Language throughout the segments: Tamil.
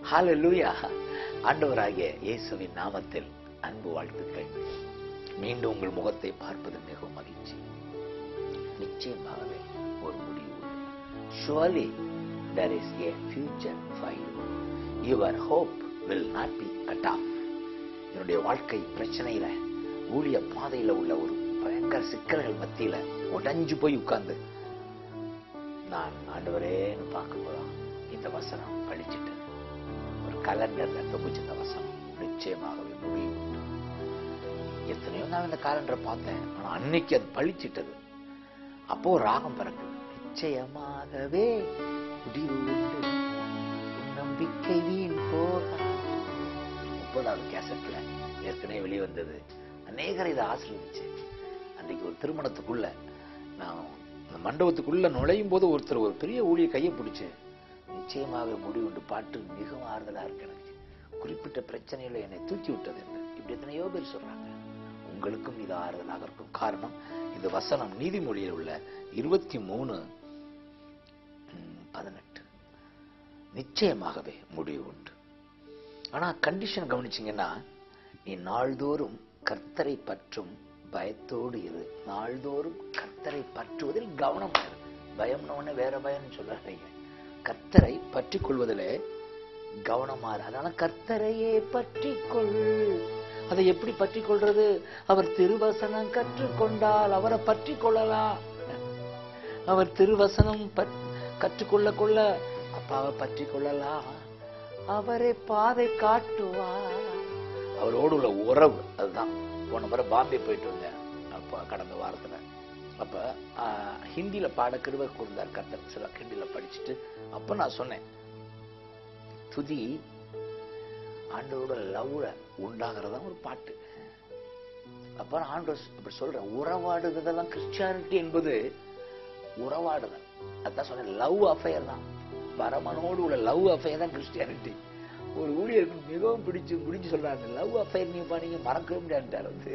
ஹalleluya ஆண்டவராகிய இயேசுவின் நாமத்தில் அன்பு வாழ்த்துக்கள் மீண்டும் உங்கள் முகத்தை பார்ப்பது மிகவும் மகிழ்ச்சி நிச்சயமாகவே ஒரு முடிவு உண்டு surely there is a future for you your hope will not be cut off என்னுடைய வாழ்க்கை பிரச்சனையில ஊழிய பாதையில உள்ள ஒரு பயங்கர சிக்கல்கள் மத்தியில உடைஞ்சு போய் உட்கார்ந்து நான் ஆண்டவரேன்னு பார்க்கும்போது இந்த வசனம் பழிச்சிட்டு ஒரு கலண்டர்ல தொகுச்சு இந்த வசனம் நிச்சயமாகவே முடிவு உண்டு. எத்தனையோ நான் இந்த காலண்டரை பார்த்தேன் ஆனா அன்னைக்கு அது பழிச்சிட்டது அப்போ ஒரு ராகம் பிறகு நிச்சயமாகவே முடிவு உண்டு உன் நம்பிக்கை வீண் போக முப்பதாவது கேசட்ல ஏற்கனவே வெளிவந்தது அநேகரை இதை ஆசீர்வதிச்சு அன்றைக்கு ஒரு திருமணத்துக்குள்ள நான் அந்த மண்டபத்துக்குள்ள நுழையும் போது ஒருத்தர் ஒரு பெரிய ஊழிய கையை பிடிச்சு நிச்சயமாக முடிவுண்டு பாட்டு மிகவும் ஆறுதலா இருக்கு எனக்கு குறிப்பிட்ட பிரச்சனையில என்னை தூக்கி விட்டது என்று இப்படி எத்தனையோ பேர் சொல்றாங்க உங்களுக்கும் இது ஆறுதலாக இருக்கும் காரணம் இந்த வசனம் நீதிமொழியில் உள்ள இருபத்தி மூணு பதினெட்டு நிச்சயமாகவே முடிவு உண்டு ஆனா கண்டிஷன் கவனிச்சீங்கன்னா நீ நாள்தோறும் கர்த்தரை பற்றும் பயத்தோடு இரு நாள்தோறும் கர்த்தரை பற்றுவதில் கவனம் இரு பயம்னு ஒண்ணு வேற பயம்னு சொல்லாதீங்க கர்த்தரை பற்றி கொள்வதிலே கவனமா இரு அதனால கர்த்தரையே பற்றி கொள் அதை எப்படி பற்றி கொள்றது அவர் திருவசனம் கற்றுக்கொண்டால் அவரை பற்றி கொள்ளலாம் அவர் திருவசனம் பற்- கற்றுக்கொள்ள கொள்ள அப்பாவை பற்றி கொள்ளலாம் அவரே பாதை காட்டுவார் அவரோடு உள்ள உறவு அதுதான் போன முறை பாம்பே போயிட்டு வந்தேன் அப்ப கடந்த வாரத்துல அப்ப ஆஹ், ஹிந்தில பாட கிருபை கூர்ந்தார் கர்த்தர் சில ஹிந்தில படிச்சுட்டு அப்ப நான் சொன்னேன் துதி ஆண்டவரோட லவ்ல உண்டாகிறதா ஒரு பாட்டு அப்ப நான் ஆண்டவர் அப்படி சொல்றேன் உறவாடுதல் கிறிஸ்டியானிட்டி என்பது உறவாடுதல் அதான் சொன்னேன் லவ் அஃபையர் தான் பரமனோடு உள்ள லவ் அஃபையர் தான் கிறிஸ்டியானிட்டி ஒரு ஊழியருக்கு மிகவும் பிடிச்சு பிடிச்சு சொல்றாங்க லவ் அஃபையர் நீ பண்ணீங்க மறக்கவே முடியாதுட்டார் வந்து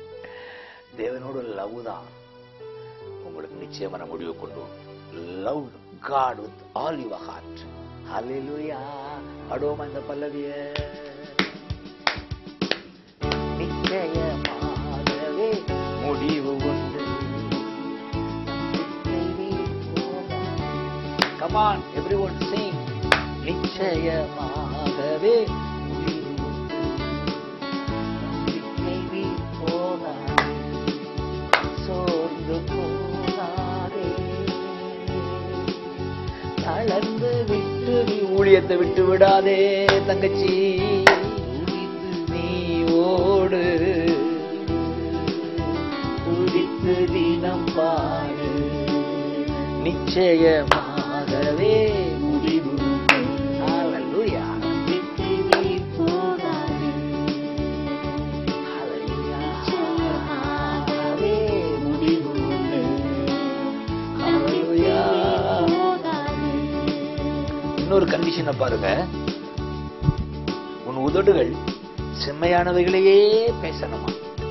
தேவனோட லவ் தான் உங்களுக்கு நிச்சயமான முடிவு கொண்டு love God with all your heart ஹalleluya பாடுவோமா இந்த பல்லவிய நிச்சயமாகவே முடிவு உண்டு Come on, everyone sing. நிச்சயமாகவே முடிவு உண்டு. நம்பிக்கை வீண் போகாதே. சோர்ந்து போகாதே. தளர்ந்து விட்டு நீ ஊழியத்தை விட்டு விடாதே தங்கச்சி நீ ஓடு துதித்து தினம் பாடு நிச்சயமாகவே முடிவு Hallelujah. Hallelujah. முடிவு உண்டு. Hallelujah. இன்னொரு கண்டிஷனை பாருங்க உன் உதடுகள் செம்மையானவைகளையே பேசணுமா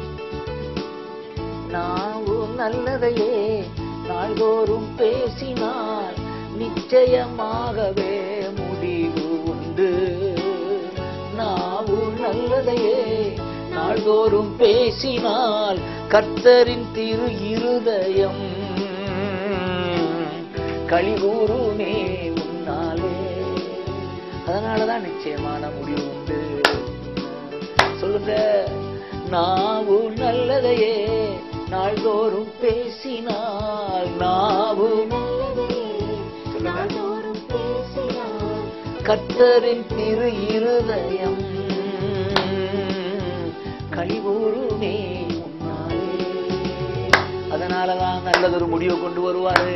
நாவும் நல்லதையே நாள்தோறும் பேசினால் நிச்சயமாகவே முடிவு உண்டு நாவும் நல்லதையே நாள்தோறும் பேசினால் கர்த்தரின் திரு இருதயம் கழிகூறுமே உன்னாலே அதனாலதான் நிச்சயமான முடிவு உண்டு சொல்லுங்க நாவும் நல்லதையே நாள்தோறும் பேசினால் நாவும் சொல்லுங்க கர்த்தரின் திரு இருதயம் கழிவூருமே உன்னாலே அதனாலதான் நல்லதொரு முடிவை கொண்டு வருவாரு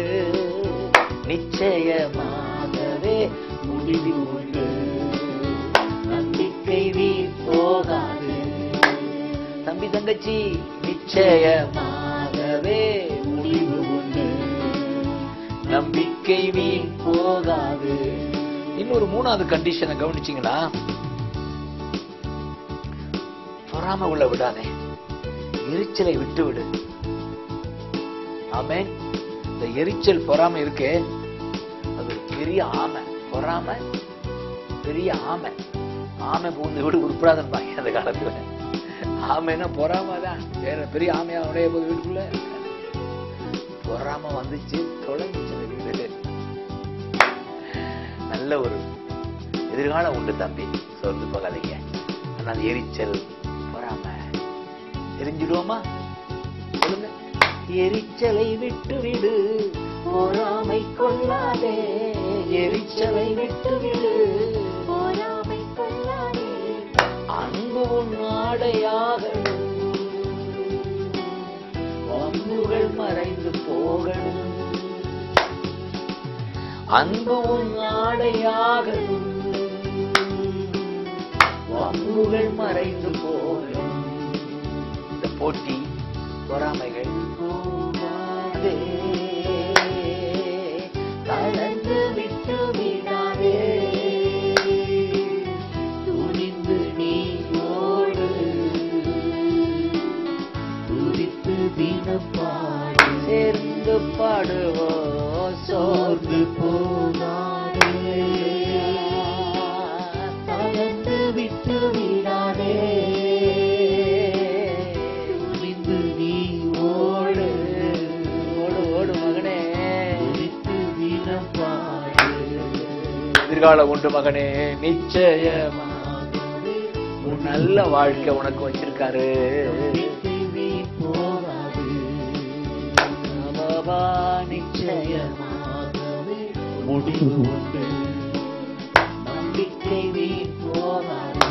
நிச்சயமாகவே முடிவு உண்டு நம்பிக்கை வீண் போகாது தம்பி தங்கச்சி நிச்சயமாகவே முடிவு உண்டு நம்பிக்கை வீண் போகாது இன்னொரு மூணாவது கண்டிஷனை கவனிச்சீங்களா பொறாம உள்ள விடாதே எரிச்சலை விட்டு விடு ஆமென் இந்த எரிச்சல் பொறாம இருக்கே அது ஒரு பெரிய ஆமை பொறாம பெரிய ஆமை ஆமை பூந்து வீடு உருப்படாதன்பாங்க அந்த காலத்துல ஆமைன்னா பொறாமதான் வேற பெரிய ஆமையா உடைய போது வீட்டுக்குள்ள பொறாம வந்துச்சு தொலைஞ்சிச்சு அந்த வீடு நல்ல ஒரு எதிர்காலம் உண்டு தம்பி சோர்ந்து போகாதீங்க ஆனால் எரிச்சல் பொறாம எரிஞ்சிடுவோமா சொல்லுங்க எரிச்சலை விட்டு விடு பொறாமை கொள்ளாதே எரிச்சலை விட்டு விடு பொறாமை கொள்ளாதே அன்பு உன் ஆடையாக வம்புகள் மறைந்து போகணும் அன்பு உன் ஆடையாக வம்புகள் மறைந்து போகணும் இந்த போட்டி பொறாமைகள் போகாதே கலந்து விட்டு விடாதே துணிந்து நீ ஓடு துதித்து தினம் பாடு சேர்ந்து பாடுவோம் சோர்ந்து போகாதே கலந்து விட்டு விடாதே துணிந்து நீ ஓடு ஓடு ஓடு மகனே துதித்து தினம் பாடு எதிர்காலம் உண்டு மகனே நிச்சயமாகவே ஒரு நல்ல வாழ்க்கை உனக்கு வச்சிருக்காரு பாபா நிச்சயமாகவே முடிவு உண்டு நம்பிக்கை வீண் போகாது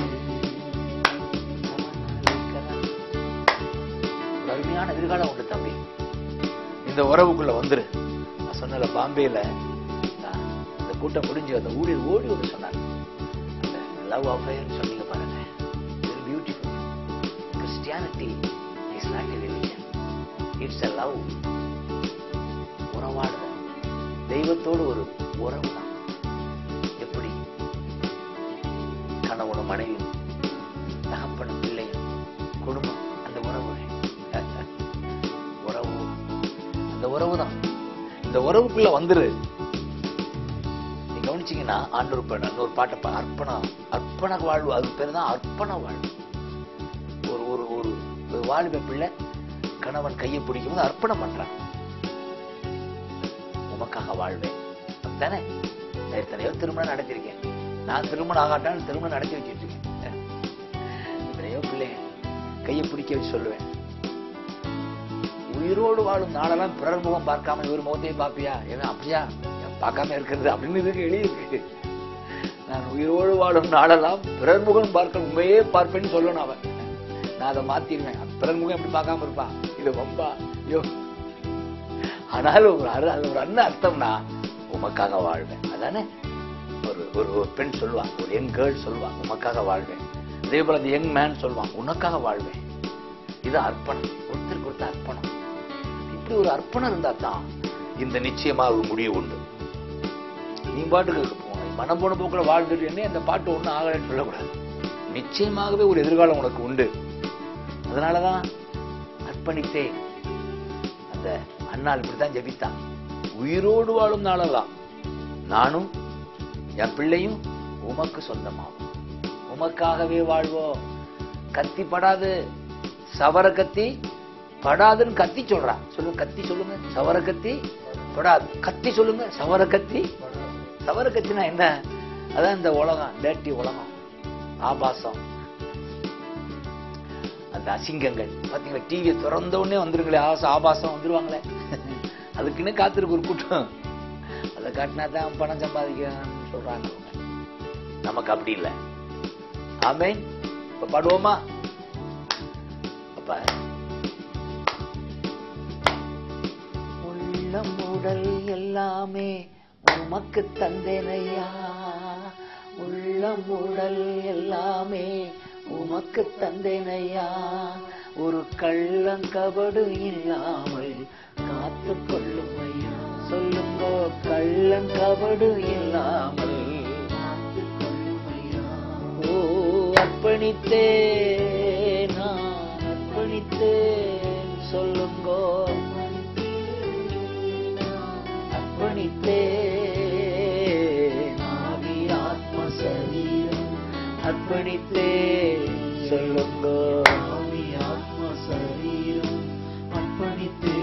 ஒரு அருமையான எதிர்காலம் உண்டு தம்பி இந்த உறவுக்குள்ள வந்துரு நான் சொன்னல பாம்பேல நான் இந்த கூட்டம் முடிஞ்சு அந்த ஊழியர் ஓடி வந்து சொன்னாங்க அந்த லவ் அஃபேர்னு சொன்னீங்க பாருங்க beautiful Christianity is not a religion it's a love உறவாடுதல் தெய்வத்தோடு ஒரு உறவு தான் எப்படி கணவனும் மனைவியும் தகப்பனும் பிள்ளையும் குடும்பம் அந்த உறவு உறவு அந்த உறவு தான் இந்த உறவுக்குள்ள வந்துரு நீ கவனிச்சீங்கன்னா ஆண்டவர் இப்ப இன்னொரு பாட்டை பா- அர்ப்பணம் அர்ப்பண வாழ்வு அது பேர் தான் அர்ப்பண வாழ்வு ஒரு ஒரு ஒரு ஒரு வாலிப பிள்ளை கணவன் கையை பிடிக்கும் போது அர்ப்பணம் பண்றான் உமக்காக வாழ்வேன் தானே எத்தனையோ திருமணம் நடத்திருக்கேன் நான் திருமணம் ஆகாட்டாலும் திருமணம் நடத்தி வச்சுட்டு இருக்கேன் எத்தனையோ பிள்ளைங்க கையை பிடிக்க வச்சு சொல்லுவேன் உயிரோடு வாழும் நாளெல்லாம் பிறர் முகம் பார்க்காம இவர் முகத்தையும் பார்ப்பியா ஏன்னா அப்படியா ஏன் பார்க்காம இருக்கிறது அப்படின்னு இதுக்கு எழுதி இருக்கு நான் உயிரோடு வாழும் நாளெல்லாம் பிறர் முகம் பார்க்க உண்மையே பார்ப்பேன்னு சொல்லணும் அவன் நான் அதை மாத்திடுவேன் பிறர் முகம் எப்படி பார்க்காம இருப்பா இது வம்பா ஐயோ ஆனாலும் ஒரு அரு அது ஒரு அண்ணன் அர்த்தம்னா உமக்காக வாழ்வேன் அதானே ஒரு ஒரு ஒரு பெண் சொல்லுவான் ஒரு யங் கேர்ள் சொல்லுவான் உமக்காக வாழ்வேன் அதே போல அந்த யங் மேன் சொல்லுவான் உனக்காக வாழ்வேன் இது அர்ப்பணம் ஒருத்தருக்கு ஒருத்தர் அர்ப்பணம் இப்படி ஒரு அர்ப்பணம் இருந்தா தான் இந்த நிச்சயமா ஒரு முடிவு உண்டு நீ பாட்டுக்கு போகணும் மனம் போன போக்குல வாழ்ந்துட்டு என்ன அந்த பாட்டு ஒண்ணும் ஆகலைன்னு சொல்லக்கூடாது நிச்சயமாகவே ஒரு எதிர்காலம் உனக்கு உண்டு அதனாலதான் அர்ப்பணித்தே அந்த அண்ணாள் இப்படித்தான் ஜெபித்தான் உயிரோடு வாழும் நாளெல்லாம் நானும் என் பிள்ளையும் உமக்கு சொந்தமாகும் உமக்காகவே வாழ்வோம் கத்தி படாது சவர கத்தி படாதுன்னு கத்தி சொல்றா சொல்லுங்க கத்தி சொல்லுங்க சவர கத்தி படாது கத்தி சொல்லுங்க சவர கத்தி சவர கத்தினா என்ன அதான் இந்த உலகம் டேட்டி உலகம் ஆபாசம் அந்த அசிங்கங்கள் பாத்தீங்களா டிவியை திறந்த உடனே வந்துருங்களே ஆசை ஆபாசம் வந்துருவாங்களே அதுக்குன்னு காத்திருக்கு ஒரு கூட்டம் அதை காட்டினா தான் பணம் சம்பாதிக்கணும்னு சொல்றாங்க அவங்க. நமக்கு அப்படி இல்லை ஆமென் இப்ப பாடுவோமா அப்ப உள்ளம் உடல் எல்லாமே உமக்கு தந்தேனையா உள்ளம் உடல் எல்லாமே உமக்கு தந்தேனையா ஒரு கள்ளங்கபடு இல்லாமல் காத்து கொள்ளும் ஐயா சொல்லுங்க கள்ளங்கபடு இல்லாமல் காத்து கொள்ளும் ஐயா ஓ அர்ப்பணித்தே நான் அர்ப்பணித்தேன் சொல்லுங்கோ அர்ப்பணித்தேன் ஆவி ஆத்ம சரீரம் அர்ப்பணித்தே சொல்லுங்க ஆவி ஆத்மா சரீரம் அர்ப்பணித்தே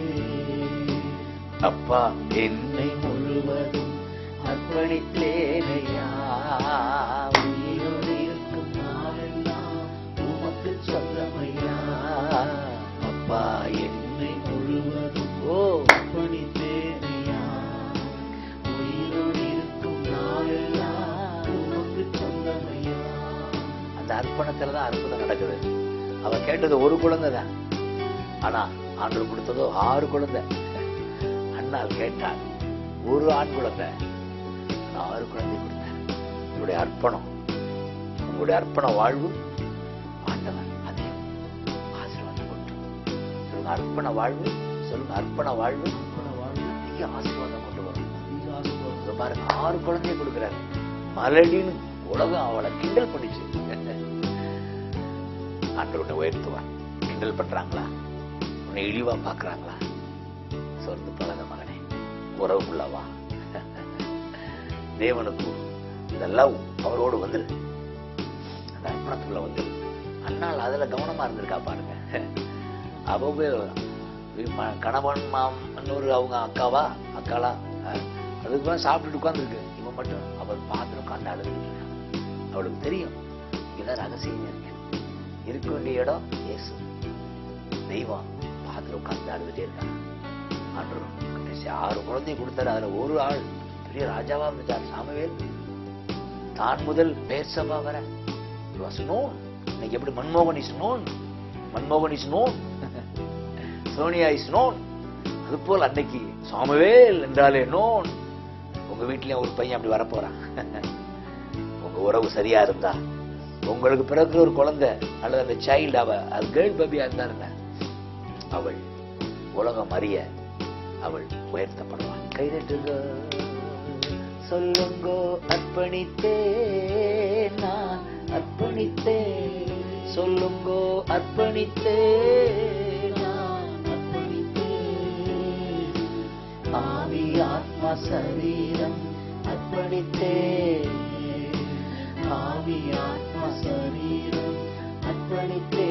அப்பா என்னை முழுவதும் அர்ப்பணித்தேனையா உயிரோடு இருக்கும் நாளெல்லாம் உமக்கு சொந்தமையா அப்பா என்னை முழுவதும் ஓ அர்ப்பணித்தேனையா உயிரோடு இருக்கும் நாளெல்லாம் உமக்கு சொந்தமையா அந்த அர்ப்பணத்துல தான் அற்புதம் நடக்குது அவ கேட்டது ஒரு குழந்தை தான் ஆனா ஆண்டு கொடுத்ததோ ஆறு குழந்தை அண்ணால் கேட்டாள் ஒரு ஆண் குழந்தை நான் ஆறு குழந்தை கொடுத்தேன் உங்களுடைய அர்ப்பணம் உங்களுடைய அர்ப்பண வாழ்வு ஆண்டவர் அதிகம் ஆசீர்வாதம் கொண்டு சொல்லுங்க அர்ப்பண வாழ்வு சொல்லுங்க அர்ப்பண வாழ்வு அர்ப்பண வாழ்வு அதிக ஆசீர்வாதம் கொண்டு வரும் அதிக ஆசீர்வாதம் இதோ பாருங்க ஆறு குழந்தைய கொடுக்குறாரு மலடின்னு உலகம் அவளை கிண்டல் பண்ணிச்சு ஆண்டவர் உன்னை உயர்த்துவார் கிண்டல் பண்றாங்களா உன்னை இழிவா பாக்குறாங்களா சொர்ந்து பழக மகனே உறவுக்குள்ளவா தேவனுக்கு இதெல்லாம் அவரோடு வந்துரு அந்த அர்ப்பணத்துக்குள்ள வந்துரு அண்ணால் அதுல கவனமா இருந்திருக்கா பாருங்க அவ போய் வி- ம- கணவன் மாம் இன்னொரு அவங்க அக்காவா அக்காளா அஹ், அதுக்கு தான் சாப்பிட்டுட்டு உட்காந்துருக்கு இவன் மட்டும் அவள் பார்த்துட்டு உட்காந்து அழுதுட்டு இருக்கான். அவளுக்கு தெரியும் இதான் ரகசியம் இருக்கு இருக்க வேண்டிய இடம் இயேசு தெய்வம் பார்த்துட்டு உட்காந்து அழுதுட்டே இருக்கான் ஆண்டவர் கடைசி ஆறு குழந்தைய கொடுத்தாரு அதுல ஒரு ஆள் பெரிய ராஜாவா இருந்துட்டார் சாமுவேல் தான் முதல் பேர்சபா வர வாஸ் நோன் இன்னைக்கு எப்படி மன்மோகன் இஸ் நோன் மன்மோகன் is known Sonia is known அது போல் அன்னைக்கு சாமுவேல் என்றாலே நோன் உங்க வீட்லயும் ஒரு பையன் அப்படி வரப்போறான் உங்க உறவு சரியா இருந்தா உங்களுக்கு பிறகு ஒரு குழந்தை அல்லது அந்த சைல்டு அவ அது கேர்ள் பேபியா இருந்தாருங்க அவள் உலகம் அறிய அவள் உயர்த்தப்படுவாள் கைதட்டுங்க சொல்லுங்கோ அர்ப்பணித்தே நான் அர்ப்பணித்தே சொல்லுங்கோ அர்ப்பணித்தே நான் அர்ப்பணித்தே ஆவி ஆத்மா சரீரம் அர்ப்பணித்தே ஆவி ஆத்மா சரீரம் அர்ப்பணித்தே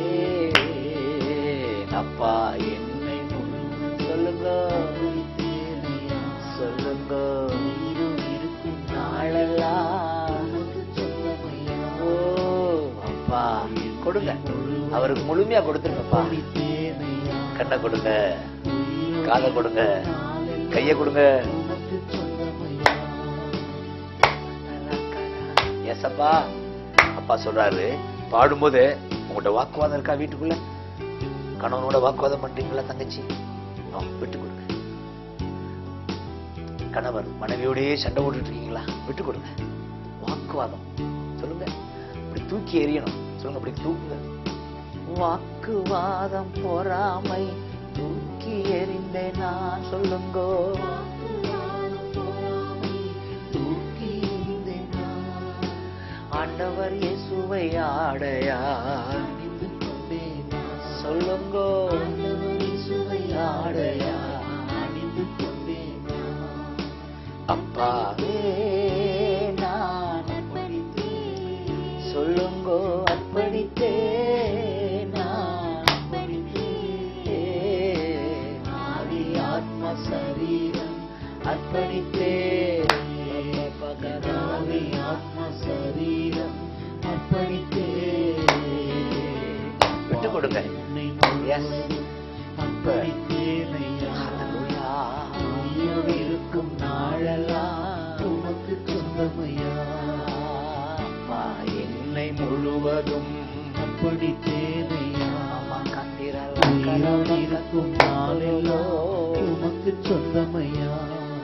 அப்பா என்னை முழுவதும் சொல்லுங்க அர்ப்பணித்தேனையா சொல்லுங்க உயிரும் இருக்கும் நாளெல்லாம் உமக்கு சொந்தமையா ஓ அப்பா கொடுங்க அவருக்கு முழுமையா கொடுத்துருங்கப்பா அர்ப்பணித்தேனையா கண்ணை கொடுங்க உயிரும் காதை கொடுங்க நாளெல்லாம் கையை கொடுங்க உமக்கு சொந்தமையா எஸ்அப்பா அப்பா சொல்றாரு பாடும்போது உங்கள்கிட்ட வாக்குவாதம் இருக்கா வீட்டுக்குள்ள கணவனோட வாக்குவாதம் பண்றீங்களா தங்கச்சி No, விட்டு கொடுங்க கணவர் மனைவியோடயே சண்டை போட்டுட்டு இருக்கீங்களா விட்டு கொடுங்க வாக்குவாதம் சொல்லுங்க இப்படி தூக்கி எறியணும் சொல்லுங்க அப்படி தூக்குங்க வாக்குவாதம் பொறாமை தூக்கி எறிந்தேன் நான் சொல்லுங்கோ தூக்கி எறிந்தேனா ஆண்டவர் இயேசுவை ஆடையா அணிந்து கொண்டேனா சொல்லுங்கோ ஆண்டவர் இயேசுவை ஆடையா அணிந்து கொண்டேனா அப்பாவே நான் அர்ப்பணித்தேன் சொல்லுங்கோ அர்ப்பணித்தே நான் அர்ப்பணித்தேன் ஆவி ஆத்ம சரீரம் அர்ப்பணித்தே ஆவி ஆத்மா சரீரம் அர்ப்பணித்தேன் விட்டு கொடுங்க என்னை Yes. முழுவதும் அர்ப்பணித்தேனையா Hallelujah. உயிரோடு இருக்கும் நாளெல்லாம் உமக்கு சொந்தமையா அப்பா என்னை முழுவதும் அர்ப்பணித்தேனையா ஆமா, கத்திரல் உயிரோடு இருக்கும் நாளெல்லாம் உமக்கு சொந்தமையா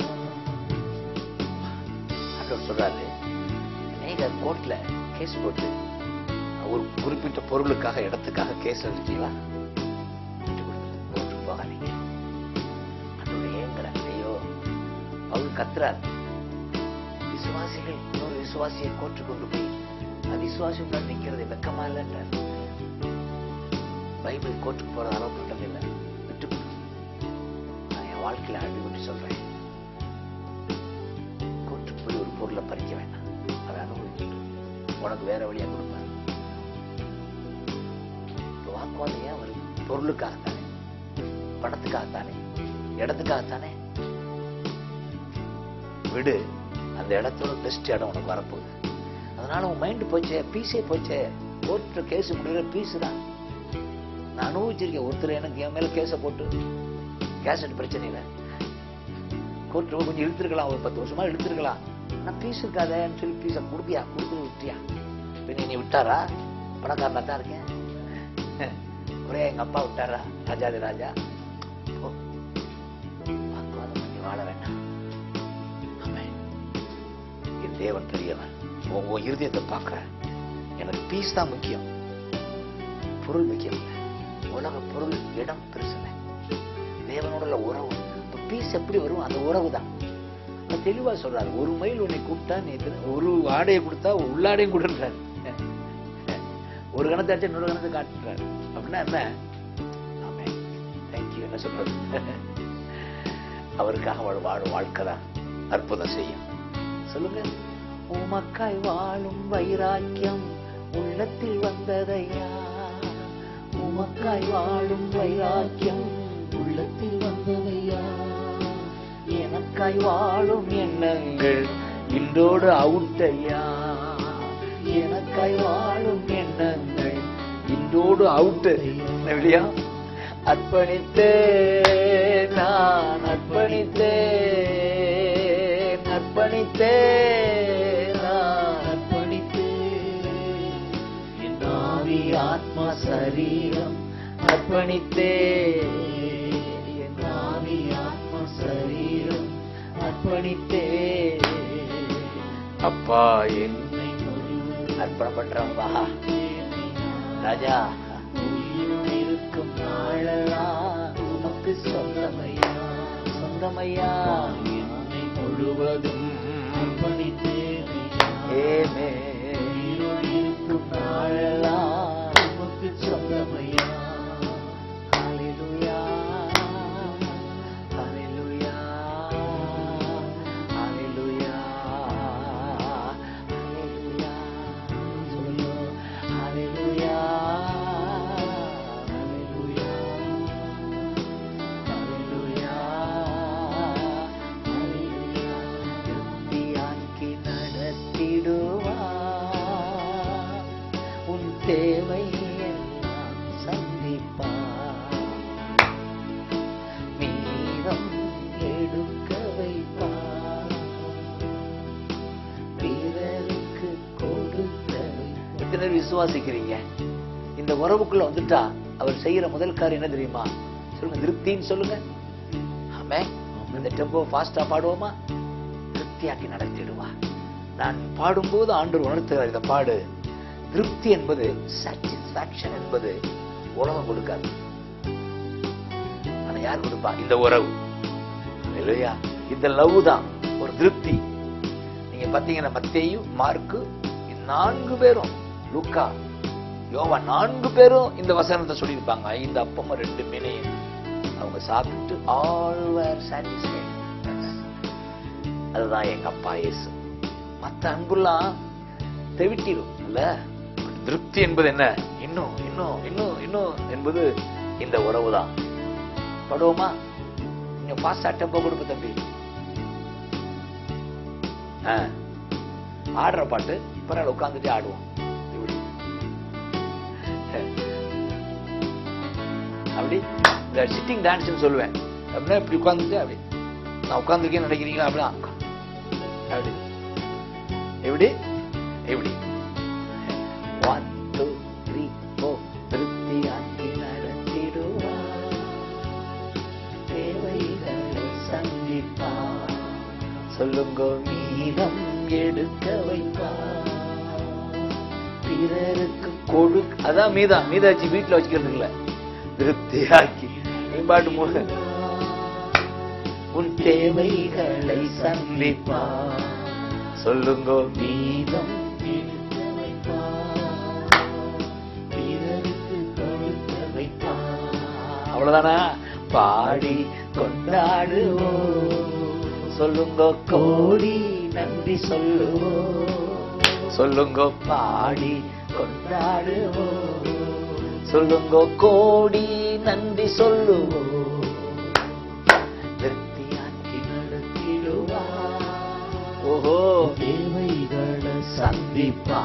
ஆண்டவர் சொல்றாரு நீங்க கோர்ட்ல கேஸ் போட்டு ஒரு குறிப்பிட்ட பொருளுக்காக இடத்துக்காக கேஸ் எழுதிட்டீங்களா விட்டு கொடுங்க. கோர்ட்டுக்கு போகாதீங்க ஆண்டவர் ஏங்குறார் ஐயோ அவர் கத்துறார் விசுவாசிகள் இன்னொரு விசுவாசியை கோர்ட்டு கொண்டு போய் அவிசுவாசி முன்னாடி நிக்கிறது வெக்கமா இல்லைன்றார் பைபிள் கோர்ட்டுக்கு போற அளவுக்கு இல்லை விட்டு கொடுங்க. நான் என் வாழ்க்கையில அடிபட்டு சொல்றேன் கோர்ட்டுக்கு போய் ஒரு பொருளை பறிக்க வேண்டாம் அதை அனுபவிச்சுட்டு உனக்கு வேற வழியா கொடுப்பார் இப்ப வாக்குவாதம் ஏன் வருது பொருளுக்காகத்தானே பணத்துக்காகத்தானே இடத்துக்காகத்தானே விடு அந்த இடத்தோட பெஸ்ட் இடம் உனக்கு வரப்போகுது அதனால உன் மைண்ட் போச்சே பீஸே போச்சே கோர்ட்ல கேஸ் முடிகிற பீஸ் தான் நான் அனுபவிச்சிருக்கேன் ஒருத்தர் எனக்கு என் மேல கேஸை போட்டு கேசட் பிரச்சனை இல்லை கோர்ட்ல கொஞ்சம் இழுத்துருக்கலாம் ஒரு பத்து வருஷமா இழுத்துருக்கலாம் நான் பீஸ் இருக்காதேன்னு சொல்லி பீஸை கொடுப்பியா கொடுத்து விட்டியா பின்ன நீ விட்டாரா பணக்காரனா தான் இருக்கேன் ஒரே எங்க அப்பா விட்டாரா ராஜாதி ராஜா போ. வாக்குவாதம் பண்ணி வாழ வேண்டாம் ஆமென். என் தேவன் பெரியவன் உன் உன் இருதயத்தை பார்க்கிறேன் எனக்கு பீஸ் தான் முக்கியம் பொருள் முக்கியம் இல்லை. உலக பொருள் இடம் பெருசு இல்லை. தேவனோட உள்ள உறவு இப்ப பீஸ் எப்படி வரும் அந்த உறவு தான் அது தெளிவா சொல்றாரு ஒரு மைல் உன்னை கூப்பிட்டா நீ எத்தனை- ஒரு ஆடையை கொடுத்தா உள்ளாடையும் கொடுன்றாரு ஒரு கணத்தை அடிச்சா இன்னொரு கணத்தை காட்டுறாரு அப்படின்னா என்ன ஆமே தேங்க்யூ என்ன சொல்றது அவருக்காக வாழ வாழும் வாழ்க்கை தான் அற்புதம் செய்யும் சொல்லுங்க உமக்காய் வாழும் வைராக்கியம் உள்ளத்தில் வந்ததையா உமக்காய் வாழும் வைராக்கியம் உள்ளத்தில் வந்ததையா எனக்காய் வாழும் எண்ணங்கள் இன்றோடு அவுட்டையா எனக்காய் வாழும் எண்ணங்கள் இன்றோடு அவுட்டு இல்லையா அர்ப்பணித்தே நான் அர்ப்பணித்தேன் அர்ப்பணித்தே நான் அர்ப்பணித்தேன் என் ஆவி ஆத்மா சரீரம் அர்ப்பணித்தே என் ஆவி ஆத்மா சரீரம் அர்ப்பணித்தே அப்பா என்னை அர்ப்பணம் பண்றப்பா ராஜா உயிரோடு இருக்கும் நாளெல்லாம் உமக்கு சொந்தமையா சொந்தமையா என்னை முழுவதும் ஏமே உயிரோடு இருக்கும் நாளெல்லாம் உமக்கு சொந்தமையா ஹalleluya ஹalleluya ஹalleluya ஹalleluya சொல்லுங்க ஹalleluya ஹalleluya ஹalleluya ஹalleluya திருப்தியாக்கி நடத்திடுவா உன் தேவை எல்லாம் சந்திப்பா மீதம் எடுக்க வைப்பா பிறருக்கு கொடுக்க வைப்பா. எத்தனை பேர் விசுவாசிக்கிறீங்க இந்த உறவுக்குள்ள வந்துட்டா அவர் செய்யற முதல் காரியம் என்ன தெரியுமா சொல்லுங்க திருப்தின்னு சொல்லுங்க ஆமே இந்த டெம்போ ஃபாஸ்டா பாடுவோமா திருப்தியாக்கி நடத்திடுவா நான் பாடும்போது ஆண்டவர் உணர்த்துகிறார் இந்த பாடு திருப்தி என்பது சாட்டிஸ்பாக்சன் என்பது உலகம் கொடுக்காது ஆனா யார் கொடுப்பா இந்த உறவு இல்லையா இந்த லவ் தான் ஒரு திருப்தி நீங்க பாத்தீங்கன்னா மத்தேயு மார்க்கு இந்த நான்கு பேரும் லூக்கா யோவா நான்கு பேரும் இந்த வசனத்தை சொல்லியிருப்பாங்க ஐந்து அப்பமும் ரெண்டு மீனையும் அவங்க சாப்பிட்டு ஆல் வேர் சாட்டிஸ்ஃபைட் அதுதான் எங்க அப்பா இயேசு மத்த அன்புலாம் தெவிட்டிடும் இல்ல திருப்தி என்பது என்ன இன்னும் இன்னும் இன்னும் இன்னும் என்பது இந்த உறவு தான் படுவோமா கொஞ்சம் ஃபாஸ்டா டெம்போ கொடுப்பு தம்பி ஆ. ஆடுற பாட்டு பரவாயில்ல உட்காந்துட்டு ஆடுவோம் இப்படி. அப்படி இந்த சிட்டிங் டான்ஸ்னு சொல்லுவேன் அப்படின்னா இப்படி உட்காந்துட்டு அப்படி நான் உட்காந்துருக்கேன்னு நினைக்கிறீங்களா அப்படின்னா அப்படி எப்படி எப்படி ஒன் டூ த்ரீ ஃபோர் திருப்தி ஆக்கி நடத்திடுவா தேவைகளை சந்திப்பா சொல்லுங்க மீதம் எடுக்க வைப்பா பிறருக்கு கொடு அதான் மீதா மீதாச்சி வீட்டுல வச்சுக்கிறது இல்ல திருப்தியாக்கி நீ பாட்டு மூணு உன் தேவைகளை சந்திப்பா சொல்லுங்க மீதம் எடுக்க வைப்பா பிறருக்கு கொடுக்க வைப்பா அவ்வளவுதானா பாடி கொண்டாடுவோம் சொல்லுங்க கோடி நன்றி சொல்லுவோம் சொல்லுங்க பாடி கொண்டாடுவோம் சொல்லுங்க கோடி நன்றி சொல்லுவோம் திருப்தியாக்கி நடத்திடுவார் ஓஹோ தேவைகளை சந்திப்பா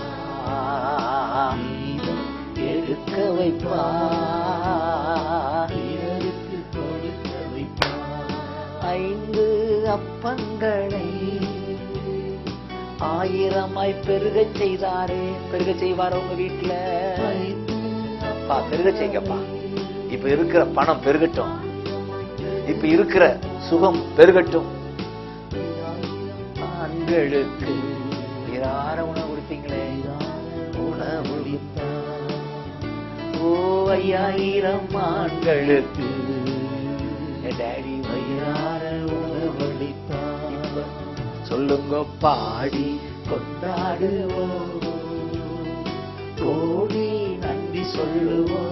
எடுக்க வைப்பா பிறருக்கு கொடுக்க வைப்பார் ஐந்து அப்பங்களை ஆயிரமாய் பெருகச் செய்தாரே பெருக செய்வார் உங்க வீட்டுல அப்பா பெருக செய்யுங்கப்பா இப்ப இருக்கிற பணம் பெருகட்டும் இப்ப இருக்கிற சுகம் பெருகட்டும் ஆண்களுக்கு நிரார உணவு கொடுப்பீங்களே உணவு ஓ ஐயாயிரம் ஆண்களுக்கு என் டாடி வயிறார உணவளித்தார் சொல்லுங்க பாடி கொண்டாடுவோம் கோடி நன்றி சொல்லுவோம்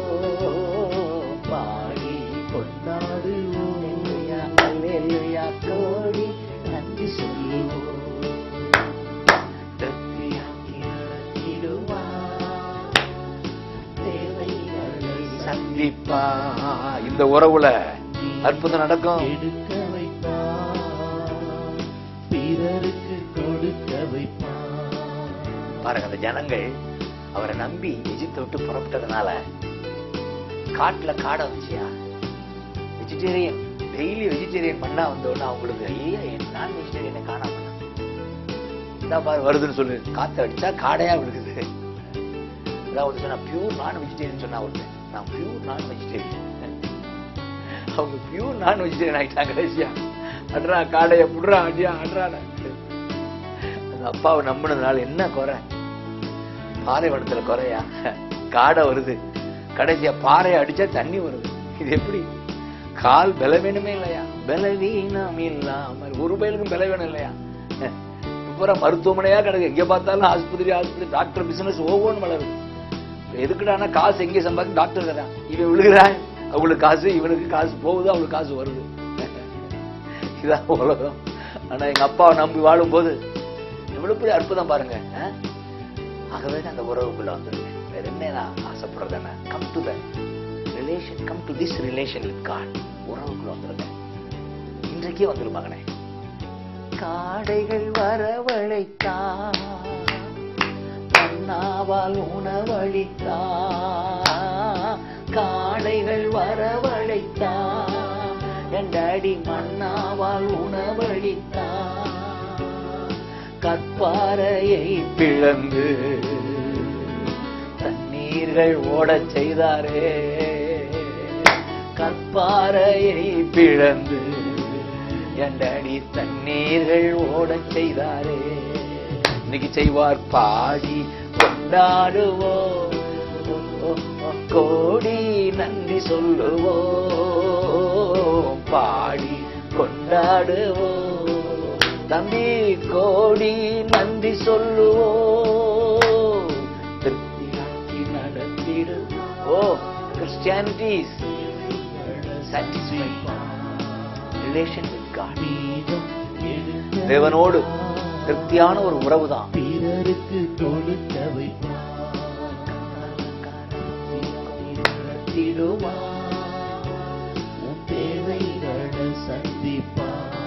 பாடி கொண்டாடுவோம் அல்லேலூயா, அல்லேலூயா, கோடி நன்றி சொல்லுவோம் திருப்தியாக்கி நடத்திடுவார். தேவைகளை சந்திப்பா இந்த உறவுல அற்புதம் நடக்கும் எடுக்க வைப்பார் பிறருக்கு கொடுக்க வைப்பார் பாருங்க அந்த ஜனங்கள் அவரை நம்பி எஜிப்தை விட்டு புறப்பட்டதுனால காட்டுல காடை வந்துச்சியா வெஜிடேரியன் டெய்லி வெஜிடேரியன் பண்ணா வந்தோடனே அவங்களுக்கு ஐயா நான் வெஜிடேரியனை காணாம இந்த பாரு வருதுன்னு சொல்லு காத்து அடிச்சா காடையா விழுகுது அதான் ஒருத்தர் சொன்னா பியூர் நான் வெஜிடேரியன் சொன்னா ஒருத்தன் நான் பியூர் நான் வெஜிடேரியன் அவங்க பியூர் நான் வெஜிடேரியன் ஆயிட்டாங்க கடைசியா அட்ரா காடைய புடுறா அடியா அட்ராடா அந்த அப்பாவை நம்பினதுனால என்ன குறை பாலைவனத்துல குறையா காடை வருது கடைசியா பாறையை அடிச்சா தண்ணி வருது இது எப்படி கால் பலவீனமே இல்லையா பலவீனம் இல்லாமல் ஒரு பயலுக்கும் பலவீனம் இல்லையா இப்போ மருத்துவமனையா கிடக்கு எங்க பார்த்தாலும் ஆஸ்பத்திரி ஆஸ்பத்திரி டாக்டர் பிசினஸ் ஒவ்வொன்றும் வளருது இப்ப எதுக்குடானா காசு எங்கே சம்பாதிக்க டாக்டர் தான் இவன் விழுகிறான் அவங்களுக்கு காசு இவனுக்கு காசு போகுது அவளுக்கு காசு வருது இதான் உலகம் ஆனா எங்க அப்பாவை நம்பி வாழும்போது எவ்வளவு பெரிய அற்புதம் பாருங்க ஆ? ஆகவே தான் அந்த உறவுக்குள்ள வந்துருங்க வேற என்ன நான் ஆசைப்படுறது என்ன come to the relation come to this relation with God உறவுக்குள்ள வந்துருங்க இன்றைக்கே வந்துரும் மகனே காடைகள் வரவழைத்தா மன்னாவால் உணவளித்தா காடைகள் வரவழைத்தா என் டாடி மன்னாவால் உணவளித்தா கற்பாறையை பிளந்து தண்ணீர்கள் ஓடச் செய்தாரே கற்பாறையை பிளந்து என் டாடி தண்ணீர்கள் ஓடச் செய்தாரே இன்னைக்கு செய்வார் பாடி கொண்டாடுவோம் கோடி நன்றி சொல்லுவோம் பாடி கொண்டாடுவோம் தம்பி கோடி நன்றி சொல்லுவோம் திருப்தியாக்கி நடத்திடு oh Christianity satisfy relation with God மீதம் எடுக்க தேவனோடு திருப்தியான ஒரு உறவு தான் பிறருக்கு கொடுக்க வைப்பார் உன் தேவைகளை சந்திப்பார்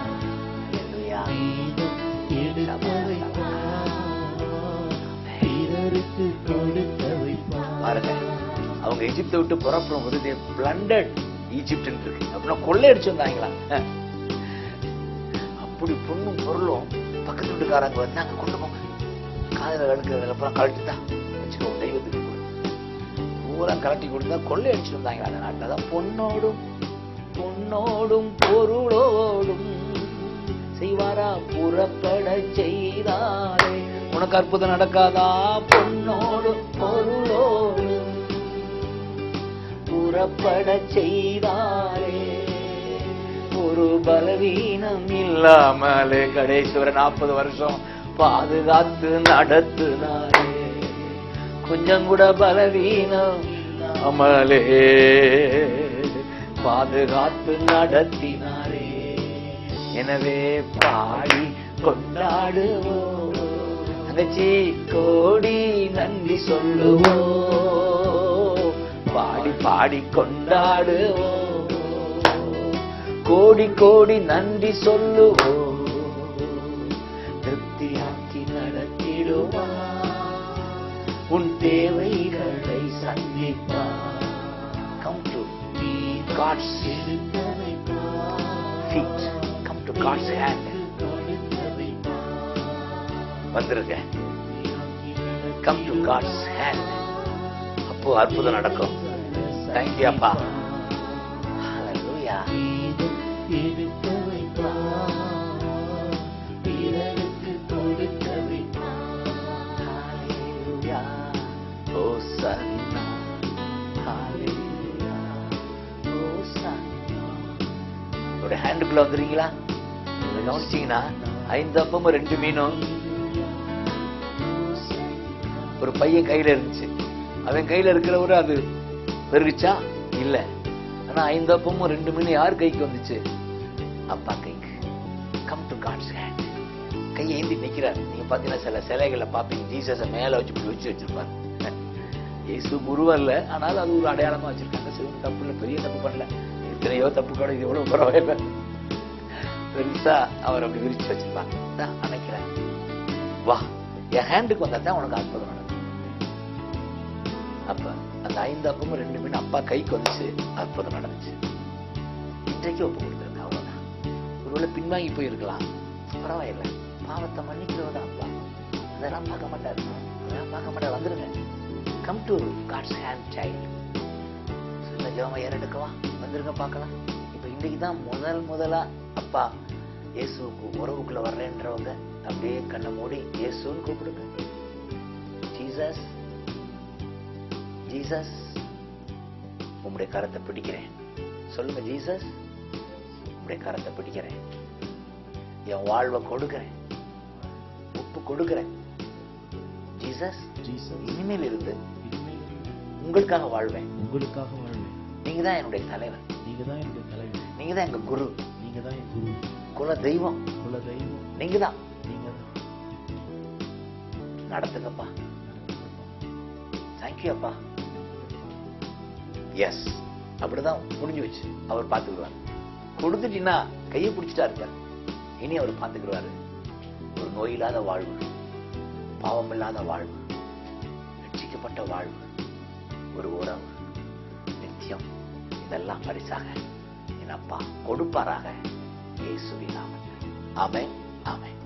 மீதம் எடுக்க வைப்பார் பிறருக்கு கொடுக்க வைப்பார் பாருங்க அவங்க எகிப்தை விட்டு புறப்படும் போது பிளண்டட் ஈஜிப்ட் இருக்கு அப்படின்னா கொள்ளையடிச்சு வந்தாங்களா அஹ். அப்படி பொண்ணும் பொருளும் பக்கத்து வீட்டுக்காரங்க வந்தாங்க கொண்டு போங்க காதல கடுக்கிறதுல அப்புறம் கழட்டிதான் வச்சுக்கோ உன் தெய்வத்துக்கு கொடு. பூரா கலட்டி கொடுத்தா கொள்ளையடிச்சு வந்தாங்க அந்த நாட்டில் தான் பொண்ணோடும் பொண்ணோடும் பொருளோடும் செய்வாரா புறப்பட செய்தாரே உனக்கு அற்புதம் நடக்காதா பொண்ணோடும் பொருளோடும் புறப்பட செய்தாரே ஒரு பலவீனம் இல்லாமலே கடைசி நாற்பது வருஷம் பாதுகாத்து நடத்துனாரே கொஞ்சம் கூட பலவீனம் இல்லாமலே பாதுகாத்து நடத்தினாரே எனவே பாடி கொண்டாடுவோம் தங்கச்சி கோடி நன்றி சொல்லுவோம் பாடி பாடி கொண்டாடுவோம் கோடி கோடி நன்றி சொல்லுவோம் திருப்தியாக்கி நடத்திடுவா உன் தேவைகளை சந்திப்பா கம் டு காட்ஸ் எடுக்க வைப்பார் feet come to God's hand கொடுக்க வைப்பார் வந்துருங்க கம் டு காட்ஸ் ஹேண்ட் அப்போ அற்புதம் நடக்கும் தேங்க்யூ அப்பா Hallelujah. கீதம் எடுக்க வைப்பார் பிறருக்கு கொடுக்க வைப்பார் Hallelujah. Hosanna. Hallelujah. Hosanna. உங்களுடைய ஹேண்டுக்குள்ள வந்துருக்கீங்களா இதை கவனிச்சீங்கன்னா ஐந்து அப்பமும் ரெண்டு மீனும் ஒரு பையன் கையில இருந்துச்சு அவன் கையில இருக்கிறவரு அது பெருகிச்சா இல்ல ஆனா ஐந்து அப்பமும் ரெண்டு மீன் யார் கைக்கு வந்துச்சு அப்பா கைக்கு கம் டு காட்ஸ் ஹேண்ட் கையை ஏந்தி நிக்கிறார் நீங்க பாத்தீங்கன்னா சில சிலைகளை பாப்பீங்க ஜீசஸ மேல வச்சு இப்படி வச்சு வச்சிருப்பாரு இயேசு உருவம் இல்ல ஆனாலும் அது ஒரு அடையாளமா வச்சிருக்காங்க சிவன் தப்பு இல்ல பெரிய தப்பு பண்ணல எத்தனையோ தப்பு கூட இது எவ்வளவு பரவாயில்ல பெருசா அவர் அப்படி விரிச்சு வச்சிருப்பாங்க இதான் அணைக்கிறேன் வா என் ஹேண்டுக்கு வந்தா தான் உனக்கு அற்புதம் நடக்கும் அப்ப அந்த ஐந்து அப்பமும் ரெண்டு மீன் அப்பா கைக்கு வந்துச்சு அற்புதம் நடந்துச்சு இன்றைக்கு ஒப்பு கொடுத்துருங்க அவ்வளவுதான் ஒருவேளை பின்வாங்கி போயிருக்கலாம் பரவாயில்ல பாவத்தை மன்னிக்கிறவதா அப்பா அதெல்லாம் பார்க்க மாட்டாரு அதெல்லாம் பார்க்க மாட்டார் வந்துருங்க come to God's hand child சில ஜெபம் ஏறெடுக்கவா வந்துருங்க பார்க்கலாம் இப்போ இன்னைக்கு தான் முதல் முதலா அப்பா இயேசுவுக்கு உறவுக்குள்ள வர்றேன்றவங்க அப்படியே கண்ணை மூடி இயேசுன்னு கூப்பிடுங்க ஜீசஸ் ஜீசஸ் உம்முடைய கரத்தை பிடிக்கிறேன் சொல்லுங்க ஜீசஸ் உம்முடைய கரத்தை பிடிக்கிறேன் என் வாழ்வை கொடுக்கிறேன் ஒப்பு கொடுக்கிறேன் ஜீசஸ் ஜீசஸ் இனிமேல் இருந்து இனிமேல் உங்களுக்காக வாழ்வேன் உங்களுக்காக வாழ்வேன் நீங்க தான் என்னுடைய தலைவர் நீங்க தான் என்னுடைய தலைவர் நீங்க தான் எங்க குரு நீங்க தான் என் குரு குல தெய்வம் குல தெய்வம் நீங்க தான் நீங்க தான் நடத்துங்கப்பா தேங்க்யூ அப்பா எஸ் அப்படிதான் முடிஞ்சு வச்சு அவர் பார்த்துக்கிடுவார் கொடுத்துட்டீங்கன்னா கையை பிடிச்சிட்டா இருப்பார் இனி அவர் பார்த்துக்கிடுவாரு ஒரு நோய் இல்லாத வாழ்வு பாவம் இல்லாத வாழ்வு ரட்சிக்கப்பட்ட வாழ்வு ஒரு உறவு நித்தியம் இதெல்லாம் பரிசாக என் அப்பா கொடுப்பாராக இயேசுவின் நாமத்தில் ஆமென் ஆமென்